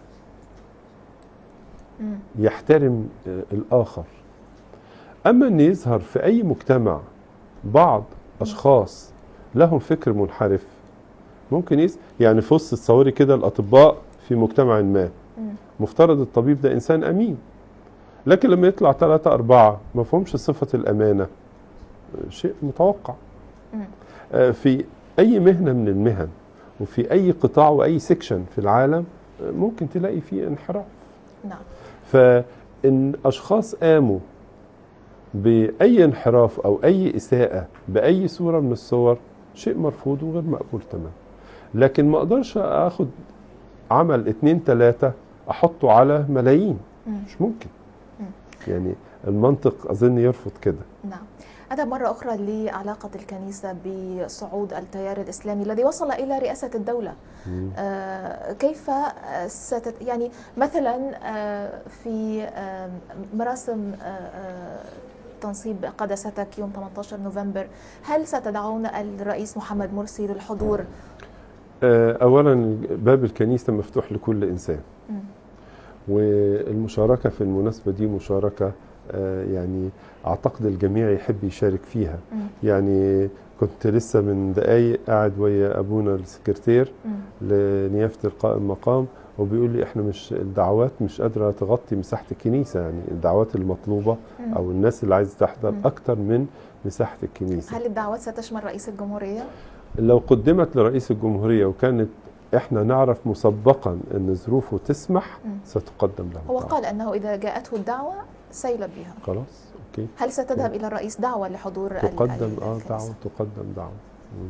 مم. يحترم آه، الآخر أما أن يظهر في أي مجتمع بعض أشخاص لهم فكر منحرف ممكن يس يعني في وسط تصوري كده الأطباء في مجتمع ما مم. مفترض الطبيب ده انسان امين لكن لما يطلع ثلاثة أربعة ما فهمش صفة الأمانة شيء متوقع مم. آه، في أي مهنة من المهن وفي اي قطاع واي سيكشن في العالم آه، ممكن تلاقي فيه انحراف نعم فان اشخاص قاموا باي انحراف او اي اساءه باي صوره من الصور شيء مرفوض وغير مقبول تماما لكن ما اقدرش اخد عمل اتنين تلاته احطه على ملايين مم. مش ممكن مم. يعني المنطق اظن يرفض كده نعم أذهب مرة أخرى لعلاقة الكنيسة بصعود التيار الإسلامي الذي وصل إلى رئاسة الدولة مم. آه، كيف آه، ستت يعني مثلا آه، في آه، مراسم آه، آه، تنصيب قداستك يوم 18 نوفمبر هل ستدعون الرئيس محمد مرسي للحضور آه، اولا باب الكنيسه مفتوح لكل انسان مم. والمشاركه في المناسبه دي مشاركه آه، يعني اعتقد الجميع يحب يشارك فيها مم. يعني كنت لسه من دقايق قاعد ويا ابونا السكرتير مم. لنيافه القائم مقام وبيقول لي احنا مش الدعوات مش قادره تغطي مساحه الكنيسه يعني الدعوات المطلوبه مم. او الناس اللي عايزه تحضر مم. اكتر من مساحه الكنيسه هل الدعوات ستشمل رئيس الجمهورية؟ لو قدمت لرئيس الجمهوريه وكانت احنا نعرف مسبقا ان ظروفه تسمح مم. ستقدم له هو الدعوة. قال أنه إذا جاءته الدعوة سيلبيها خلاص اوكي هل ستذهب إلى الرئيس دعوة لحضور ال- تقدم ال- اه الكنيسة؟ دعوه تقدم دعوه مم.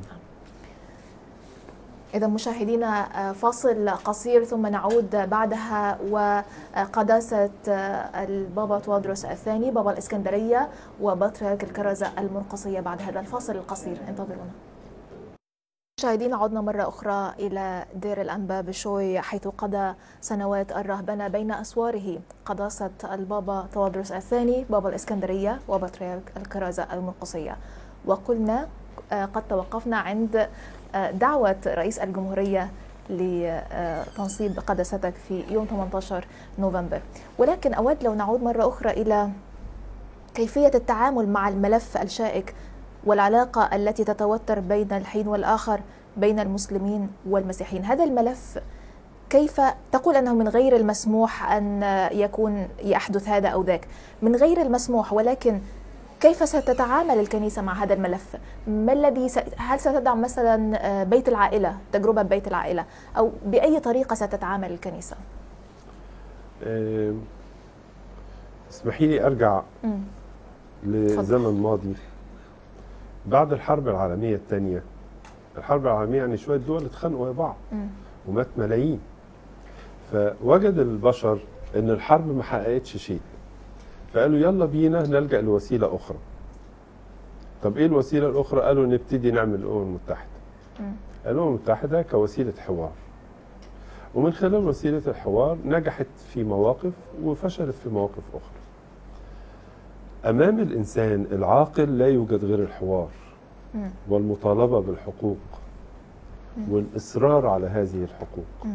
إذا مشاهدينا آه، فاصل قصير ثم نعود بعدها وقداسة آه، البابا توادرس الثاني بابا الإسكندرية وبطريرك الكرزة المرقصية بعد هذا الفاصل القصير انتظرونا مشاهدينا عدنا مرة أخرى إلى دير الأنبا بشوي حيث قضى سنوات الرهبنة بين أسواره قداسة البابا توادرس الثاني بابا الإسكندرية وبطريرك الكرازة المرقصية وقلنا آه، قد توقفنا عند آه، دعوة رئيس الجمهورية لتنصيب قداستك في يوم 18 نوفمبر ولكن أود لو نعود مرة أخرى إلى كيفية التعامل مع الملف الشائك والعلاقة التي تتوتر بين الحين والآخر بين المسلمين والمسيحيين هذا الملف كيف تقول أنه من غير المسموح أن يكون يحدث هذا أو ذاك من غير المسموح ولكن كيف ستتعامل الكنيسة مع هذا الملف؟ ما الذي س... هل ستدعم مثلا آه، بيت العائلة، تجربة بيت العائلة، أو بأي طريقة ستتعامل الكنيسة؟ آه، اسمحي لي ارجع مم. لزمن ماضي بعد الحرب العالميه الثانيه الحرب العالميه يعني شويه دول اتخانقوا يا بعض مم. ومات ملايين فوجد البشر ان الحرب ما حققتش شيء فقالوا يلا بينا نلجا لوسيله اخرى طب ايه الوسيله الاخرى قالوا نبتدي نعمل الامم المتحده مم. الامم المتحده كوسيله حوار ومن خلال وسيله الحوار نجحت في مواقف وفشلت في مواقف اخرى امام الانسان العاقل لا يوجد غير الحوار مم. والمطالبه بالحقوق مم. والاصرار على هذه الحقوق مم.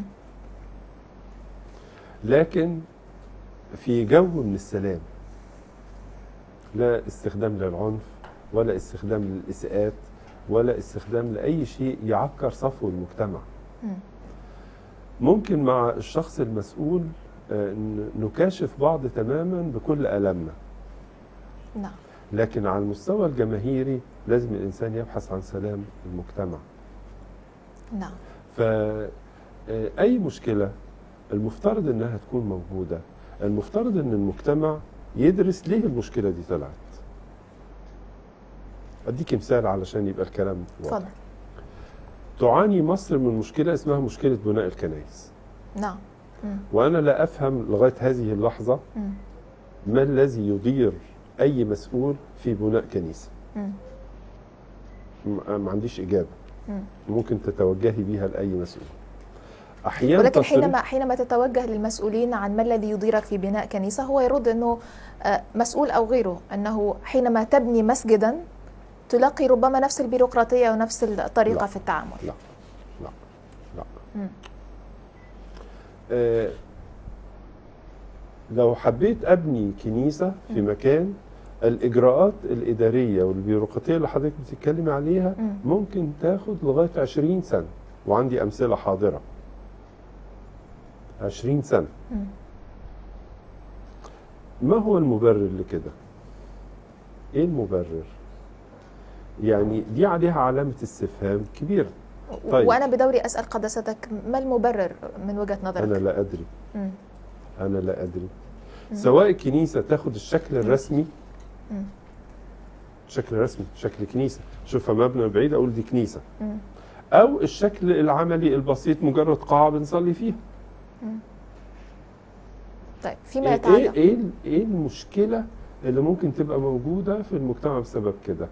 لكن في جو من السلام لا استخدام للعنف ولا استخدام للإساءات ولا استخدام لأي شيء يعكر صفو المجتمع مم. ممكن مع الشخص المسؤول آه، ن- نكاشف بعض تماما بكل ألمنا نعم لكن على المستوى الجماهيري لازم الإنسان يبحث عن سلام المجتمع نعم فأي مشكلة المفترض أنها تكون موجودة المفترض أن المجتمع يدرس ليه المشكلة دي طلعت أديك مثال علشان يبقى الكلام واضح تفضل تعاني مصر من مشكلة اسمها مشكلة بناء الكنائس نعم مم. وأنا لا أفهم لغاية هذه اللحظة مم. ما الذي يضير أي مسؤول في بناء كنيسة مم. م- ما عنديش إجابة مم. ممكن تتوجهي بيها لأي مسؤول أحيانا ولكن تصريح- حينما حينما تتوجه للمسؤولين عن ما الذي يضيرك في بناء كنيسة هو يرد أنه آه، مسؤول أو غيره أنه حينما تبني مسجدا تلاقي ربما نفس البيروقراطية ونفس الطريقة لا. في التعامل لا لا لا مم. آه، لو حبيت ابني كنيسه في مم. مكان الاجراءات الاداريه والبيروقراطيه اللي حضرتك بتتكلمي عليها مم. ممكن تاخد لغايه 20 سنه وعندي امثله حاضره 20 سنه مم. ما هو المبرر لكده ايه المبرر يعني دي عليها علامه استفهام كبيره طيب. وأنا بدوري أسأل قداستك ما المبرر من وجهة انا نظرك؟ لا ادري مم. انا لا ادري سواء الكنيسه تاخد الشكل الرسمي مم. شكل رسمي شكل كنيسه شوفها مبنى بعيد اقول دي كنيسه مم. او الشكل العملي البسيط مجرد قاعه بنصلي فيها طيب فيما ايه ايه يتعلق ايه ايه المشكله اللي ممكن تبقى موجوده في المجتمع بسبب كده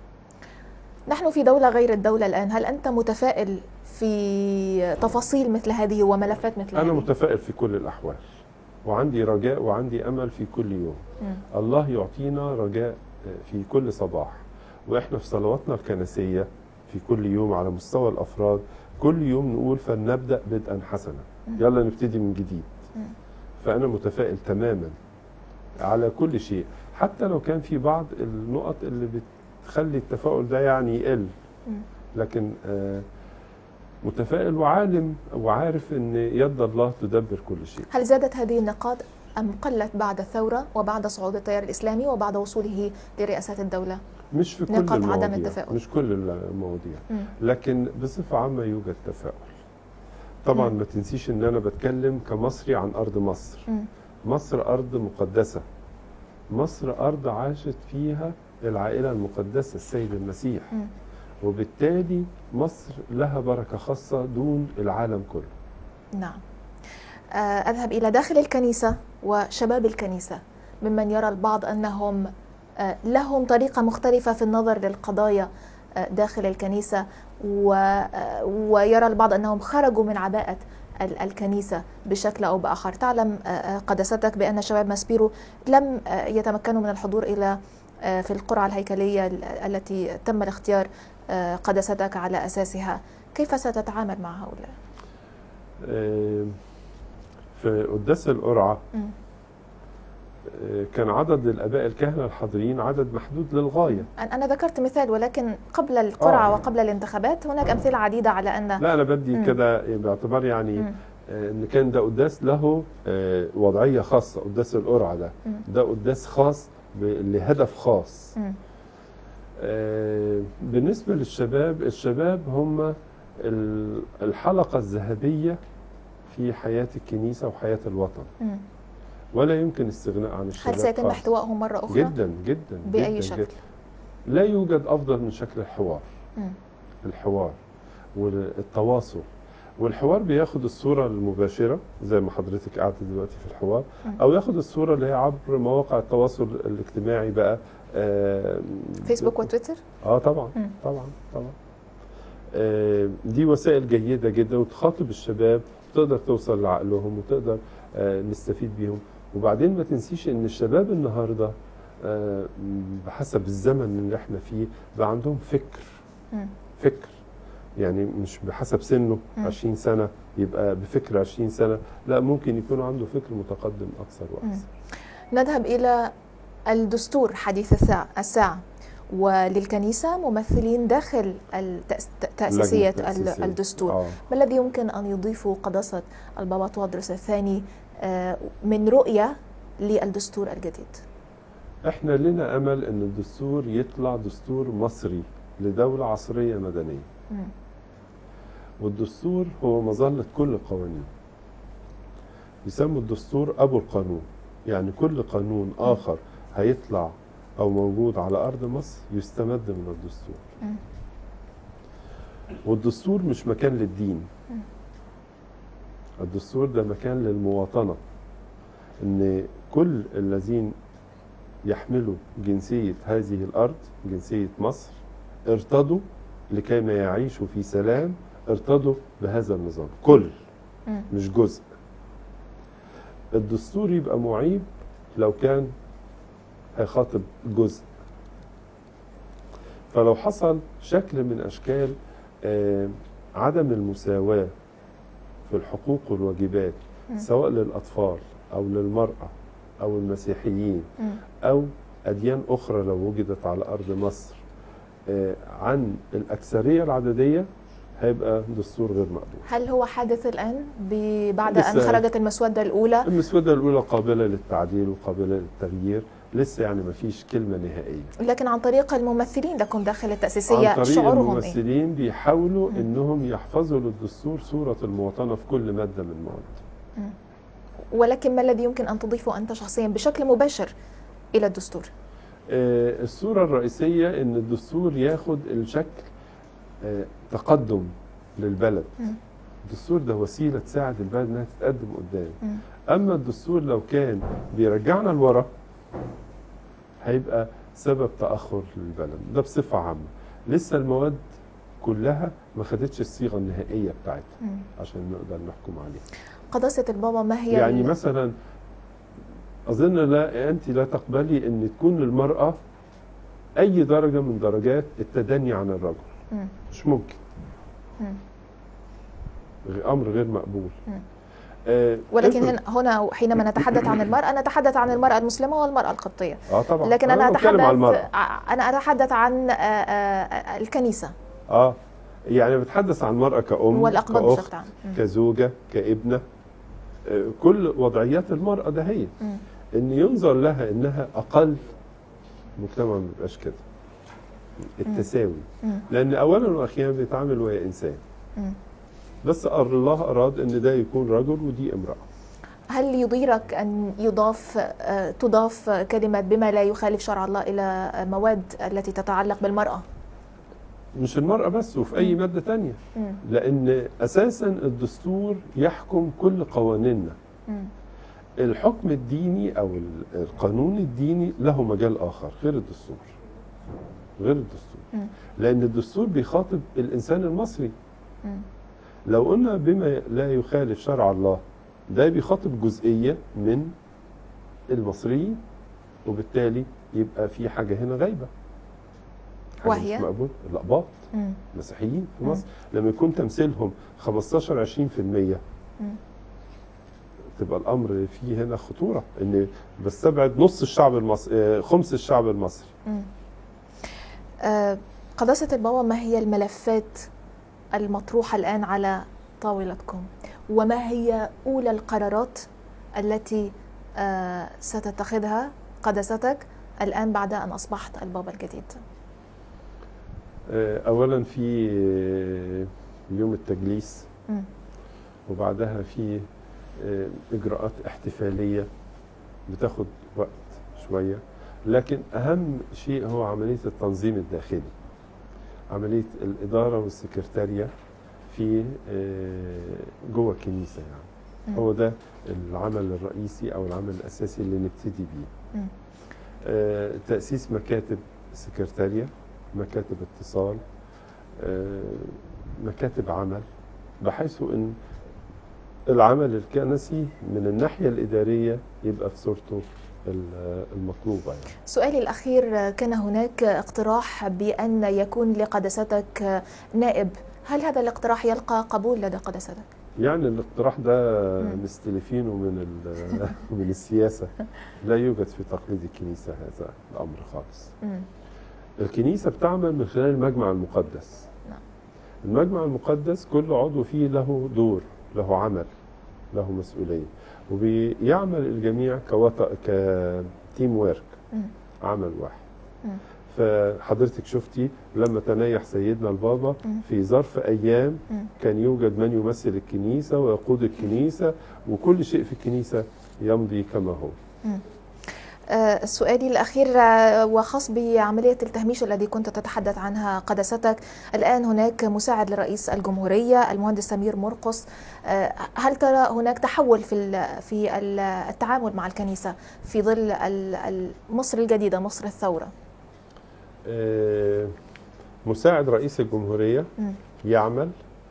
نحن في دولة غير الدولة الآن هل أنت متفائل في تفاصيل مثل هذه وملفات مثل انا هذه؟ متفائل في كل الاحوال وعندي رجاء وعندي امل في كل يوم مم. الله يعطينا رجاء في كل صباح واحنا في صلواتنا الكنسيه في كل يوم على مستوى الافراد كل يوم نقول فلنبدا بدءا حسنا يلا نبتدي من جديد مم. فانا متفائل تماما على كل شيء حتى لو كان في بعض النقط اللي بتخلي التفاؤل ده يعني يقل مم. لكن آه، متفائل وعالم وعارف ان يد الله تدبر كل شيء هل زادت هذه النقاط أم قلت بعد الثورة وبعد صعود التيار الإسلامي وبعد وصوله لرئاسة الدولة؟ مش في كل نقاط عدم المواضيع التفاؤل. مش كل المواضيع مم. لكن بصفة عامة يوجد تفاؤل طبعا مم. ما تنسيش ان انا بتكلم كمصري عن ارض مصر مم. مصر ارض مقدسة مصر ارض عاشت فيها العائلة المقدسة السيد المسيح مم. وبالتالي مصر لها بركة خاصة دون العالم كله نعم آه، أذهب إلى داخل الكنيسة وشباب الكنيسة ممن يرى البعض أنهم آه، لهم طريقة مختلفة في النظر للقضايا آه، داخل الكنيسة و- آه، ويرى البعض أنهم خرجوا من عباءة ال- الكنيسة بشكل أو بآخر تعلم آه، آه، قداستك بأن شباب ماسبيرو لم آه، يتمكنوا من الحضور إلى آه، في القرعة الهيكلية ال- التي تم الاختيار آه، قداستك على أساسها كيف ستتعامل مع هؤلاء؟ آه، في قداس القرعة مم. آه، كان عدد الآباء الكهنة الحاضرين عدد محدود للغاية أنا أنا ذكرت مثال ولكن قبل القرعة آه. وقبل الانتخابات هناك أمثلة عديدة على أن لا أنا بدي مم. كده باعتبار يعني مم. آه، ان كان ده قداس له آه، وضعيه خاصه قداس القرعه ده مم. ده قداس خاص ب- لهدف خاص مم. آه، بالنسبه للشباب الشباب هم ال- الحلقه الذهبيه في حياه الكنيسه وحياه الوطن مم. ولا يمكن استغناء عن الشباب هل سيتم خالص. احتوائهم مرة أخرى؟ جدا جدا بأي جدا شكل؟ جدا. لا يوجد افضل من شكل الحوار مم. الحوار والتواصل والحوار بياخد الصورة المباشرة زي ما حضرتك قاعدة دلوقتي في الحوار مم. أو ياخد الصورة اللي هي عبر مواقع التواصل الاجتماعي بقى آه فيسبوك وتويتر؟ اه طبعا مم. طبعا طبعا آه دي وسائل جيدة جدا وتخاطب الشباب وتقدر توصل لعقلهم وتقدر آه نستفيد بيهم وبعدين ما تنسيش ان الشباب النهارده آه بحسب الزمن اللي احنا فيه بقى عندهم فكر مم. فكر يعني مش بحسب سنه مم. 20 سنة يبقى بفكر 20 سنة لا ممكن يكون عنده فكر متقدم أكثر وأكثر نذهب إلى الدستور حديث الساعة, الساعة وللكنيسة ممثلين داخل التأس- تأسيسية لجنة ال- تأسيسية. الدستور آه. ما الذي يمكن أن يضيفه قداسة البابا توادرس الثاني آه، من رؤية للدستور الجديد؟ احنا لنا أمل أن الدستور يطلع دستور مصري لدولة عصرية مدنية مم. والدستور هو مظلة كل القوانين يسموا الدستور أبو القانون يعني كل قانون آخر هيطلع أو موجود على أرض مصر يستمد من الدستور مم. والدستور مش مكان للدين مم. الدستور ده مكان للمواطنة ان كل الذين يحملوا جنسية هذه الأرض جنسية مصر ارتضوا لكي ما يعيشوا في سلام ارتضوا بهذا النظام كل مم. مش جزء الدستور يبقى معيب لو كان هيخاطب جزء فلو حصل شكل من أشكال آه، عدم المساواة في الحقوق والواجبات مم. سواء للأطفال أو للمرأة أو المسيحيين مم. أو أديان أخرى لو وجدت على أرض مصر آه، عن الأكثرية العددية هيبقى دستور غير مقبول هل هو حادث الآن ب- بعد أن لسه- خرجت المسودة الأولى؟ المسودة الأولى قابلة للتعديل وقابلة للتغيير لسه يعني ما فيش كلمه نهائيه لكن عن طريق الممثلين لكم داخل التأسيسية عن طريق شعورهم إيه؟ الممثلين بيحاولوا مم. انهم يحفظوا للدستور صوره المواطنه في كل ماده من المواد ولكن ما الذي يمكن أن تضيفه أنت شخصيا بشكل مباشر إلى الدستور آه، الصورة الرئيسية إن الدستور ياخد الشكل آه، تقدم للبلد مم. الدستور ده وسيلة تساعد البلد إنها تتقدم قدام مم. أما الدستور لو كان بيرجعنا لورا هيبقى سبب تأخر للبلد ده بصفة عامة لسه المواد كلها ما خدتش الصيغة النهائية بتاعتها مم. عشان نقدر نحكم عليها قداسة البابا ما هي يعني ال- مثلا اظن لا انت لا تقبلي ان تكون للمراه اي درجه من درجات التدني عن الرجل مم. مش ممكن مم. غ- امر غير مقبول مم. آه ولكن افرض- هنا هنا حينما نتحدث عن المرأة نتحدث عن المرأة المسلمة والمرأة القبطية اه طبعا لكن أنا بتكلم على أتحدث المرأة. ع- أنا أتحدث عن آه، آه، الكنيسة اه يعني بتحدث عن المراه كأم والأقباط كأخت بشكل عام مم. كزوجه كابنه آه كل وضعيات المراه ده هي مم. ان ينظر لها انها اقل المجتمع ما بيبقاش كده التساوي مم. لان اولا واخيرا بيتعامل وهي انسان مم. بس الله اراد ان ده يكون رجل ودي امراه هل يضيرك أن يضاف آه، تضاف كلمة بما لا يخالف شرع الله إلى مواد التي تتعلق بالمرأة مش المراه بس وفي اي مم. ماده تانية مم. لان اساسا الدستور يحكم كل قوانيننا مم. الحكم الديني او ال- القانون الديني له مجال اخر غير الدستور غير الدستور مم. لان الدستور بيخاطب الانسان المصري مم. لو قلنا بما لا يخالف شرع الله ده بيخاطب جزئيه من المصريين وبالتالي يبقى في حاجه هنا غايبه حاجة وهي؟ مش مقبول الاقباط مم. مسيحيين في مم. مصر لما يكون تمثيلهم 15 20% مم. تبقى الامر فيه هنا خطوره ان بستبعد نص الشعب المصري خمس الشعب المصري مم. آه، قداسة البابا ما هي الملفات المطروحة الآن على طاولتكم وما هي أولى القرارات التي آه، ستتخذها قداستك الآن بعد أن أصبحت البابا الجديد آه، اولا في آه، يوم التجليس مم. وبعدها في آه، اجراءات احتفاليه بتاخد وقت شويه لكن اهم شيء هو عمليه التنظيم الداخلي عمليه الاداره والسكرتاريه في آه، جوه الكنيسه يعني مم. هو ده العمل الرئيسي او العمل الاساسي اللي نبتدي بيه مم. آه، تاسيس مكاتب سكرتاريه مكاتب اتصال آه، مكاتب عمل بحيث ان العمل الكنسي من الناحيه الاداريه يبقى في صورته ال- المطلوبه يعني. سؤالي الأخير كان هناك اقتراح بأن يكون لقداستك نائب هل هذا الاقتراح يلقى قبول لدى قداستك؟ يعني الاقتراح ده مم. مستلفينه من ال- من السياسه لا يوجد في تقليد الكنيسه هذا الامر خالص. مم. الكنيسه بتعمل من خلال المجمع المقدس. نعم. المجمع المقدس كل عضو فيه له دور، له عمل، له مسؤوليه، وبيعمل الجميع كوط كتيم ورك مم. عمل واحد. مم. فحضرتك شفتي لما تنيح سيدنا البابا مم. في ظرف ايام مم. كان يوجد من يمثل الكنيسه ويقود الكنيسه وكل شيء في الكنيسه يمضي كما هو. آه، سؤالي الأخير آه، وخاص بعملية التهميش الذي كنت تتحدث عنها قداستك الآن هناك مساعد لرئيس الجمهورية المهندس سمير مرقص آه، هل ترى هناك تحول في ال- في ال- التعامل مع الكنيسة في ظل ال- ال- مصر الجديدة مصر الثورة آه، مساعد رئيس الجمهوريه مم. يعمل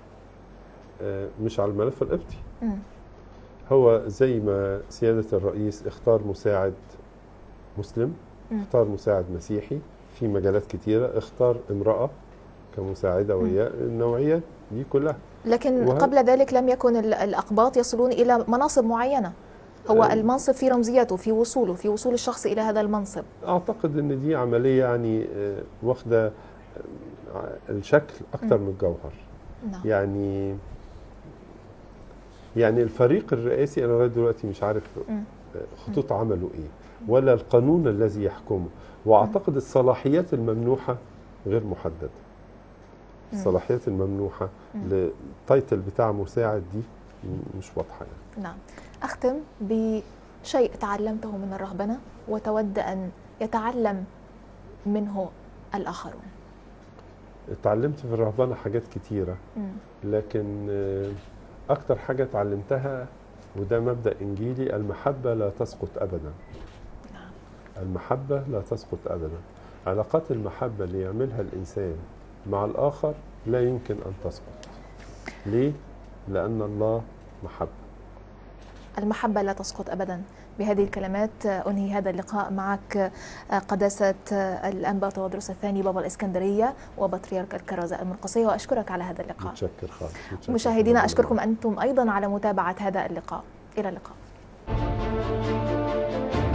آه، مش على الملف القبطي مم. هو زي ما سياده الرئيس اختار مساعد مسلم مم. اختار مساعد مسيحي في مجالات كتيره اختار امراه كمساعده مم. وياه النوعيه دي كلها لكن وهل- قبل ذلك لم يكن ال- الأقباط يصلون إلى مناصب معينة هو آه. المنصب في رمزيته في وصوله في وصول الشخص إلى هذا المنصب اعتقد ان دي عمليه يعني آه، واخده آه، الشكل اكتر مم. من الجوهر نعم يعني يعني الفريق الرئاسي انا لغايه دلوقتي مش عارف مم. آه، خطوط عمله ايه ولا القانون الذي يحكمه واعتقد الصلاحيات الممنوحه غير محدده مم. الصلاحيات الممنوحه مم. للتايتل بتاع مساعد دي م- مش واضحه يعني. نعم أختم بشيء تعلمته من الرهبنة وتود أن يتعلم منه الآخرون اتعلمت في الرهبنه حاجات كتيره مم. لكن آه، اكتر حاجه اتعلمتها وده مبدا انجيلي المحبه لا تسقط ابدا نعم. المحبه لا تسقط ابدا علاقات المحبه اللي يعملها الانسان مع الاخر لا يمكن ان تسقط ليه لان الله محبه المحبة لا تسقط أبدا بهذه الكلمات أنهي هذا اللقاء معك قداسة الأنبا تودرس الثاني بابا الإسكندرية وبطريرك الكرازة المرقسية وأشكرك على هذا اللقاء متشكر خالص متشكر. مشاهدينا ربنا أشكركم معك. أنتم أيضا على متابعة هذا اللقاء إلى اللقاء